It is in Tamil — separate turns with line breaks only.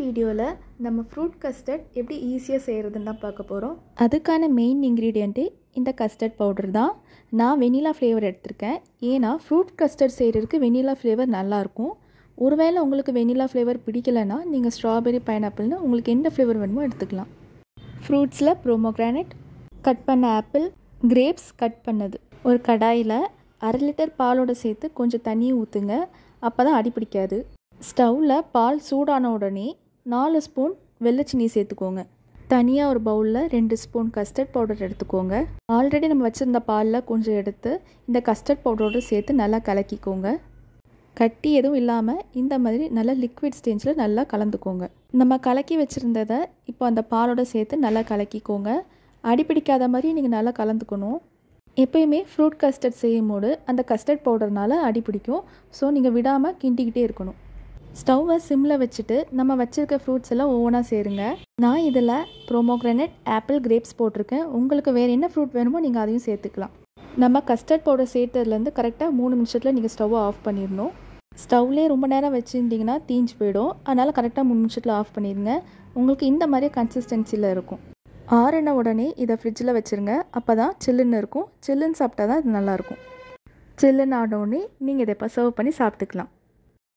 வீடியோவில் நம்ம ஃப்ரூட் கஸ்டர்ட் எப்படி ஈஸியாக செய்கிறதுன்னு தான் பார்க்க போகிறோம் அதுக்கான மெயின் இன்க்ரீடியண்ட்டு இந்த கஸ்டர்ட் பவுடர் தான் நான் வெனிலா ஃப்ளேவர் எடுத்திருக்கேன் ஏன்னா ஃப்ரூட் கஸ்டர்ட் செய்கிறதுக்கு வெனிலா ஃப்ளேவர் நல்லாயிருக்கும் ஒருவேளை உங்களுக்கு வெனிலா ஃப்ளேவர் பிடிக்கலைன்னா நீங்கள் ஸ்ட்ராபெரி பைனாப்பிள்னு உங்களுக்கு எந்த ஃப்ளேவர் வேணுமோ எடுத்துக்கலாம் ஃப்ரூட்ஸில் ப்ரோமோக்ரானட் கட் பண்ண ஆப்பிள் கிரேப்ஸ் கட் பண்ணது ஒரு கடாயில் அரை லிட்டர் பாலோட சேர்த்து கொஞ்சம் தண்ணியை ஊற்றுங்க அப்போ தான் அடி பிடிக்காது ஸ்டவ்வில் பால் சூடான உடனே நாலு ஸ்பூன் வெள்ளைச்சீனி சேர்த்துக்கோங்க தனியாக ஒரு பவுலில் ரெண்டு ஸ்பூன் கஸ்டர்ட் பவுடர் எடுத்துக்கோங்க ஆல்ரெடி நம்ம வச்சுருந்த பாலில் கொஞ்சம் எடுத்து இந்த கஸ்டர்ட் பவுடரோடு சேர்த்து நல்லா கலக்கிக்கோங்க கட்டி எதுவும் இல்லாமல் இந்த மாதிரி நல்லா லிக்விட் ஸ்டேஜில் நல்லா கலந்துக்கோங்க நம்ம கலக்கி வச்சுருந்ததை இப்போ அந்த பாலோட சேர்த்து நல்லா கலக்கிக்கோங்க அடிப்பிடிக்காத மாதிரி நீங்கள் நல்லா கலந்துக்கணும் எப்பயுமே ஃப்ரூட் கஸ்டர்ட் செய்யும் போது அந்த கஸ்டர்ட் பவுடர்னால அடி பிடிக்கும் ஸோ நீங்கள் விடாமல் கிண்டிக்கிட்டே இருக்கணும் ஸ்டவ்வை சிம்மில் வச்சுட்டு நம்ம வச்சுருக்க ஃப்ரூட்ஸ் எல்லாம் ஒவ்வொன்றா சேருங்க நான் இதில் ப்ரோமோக்ரனட் ஆப்பிள் கிரேப்ஸ் போட்டிருக்கேன் உங்களுக்கு வேறு என்ன ஃப்ரூட் வேணுமோ நீங்கள் அதையும் சேர்த்துக்கலாம் நம்ம கஸ்டர்ட் பவுடர் சேர்த்ததுலேருந்து கரெக்டாக மூணு நிமிஷத்தில் நீங்கள் ஸ்டவ்வை ஆஃப் பண்ணிடணும் ஸ்டவ்லேயே ரொம்ப நேரம் வச்சுருந்தீங்கன்னா தீஞ்சு போயிடும் அதனால் கரெக்டாக மூணு நிமிஷத்தில் ஆஃப் பண்ணிடுங்க உங்களுக்கு இந்த மாதிரி கன்சிஸ்டன்சியில் இருக்கும் ஆறின உடனே இதை ஃப்ரிட்ஜில் வச்சுருங்க அப்போ தான் சில்லுன்னு இருக்கும் சில்லுன்னு சாப்பிட்டா தான் இது நல்லாயிருக்கும் சில்லுன்னு ஆனோடனே நீங்கள் இதை இப்போ சர்வ் பண்ணி சாப்பிட்டுக்கலாம்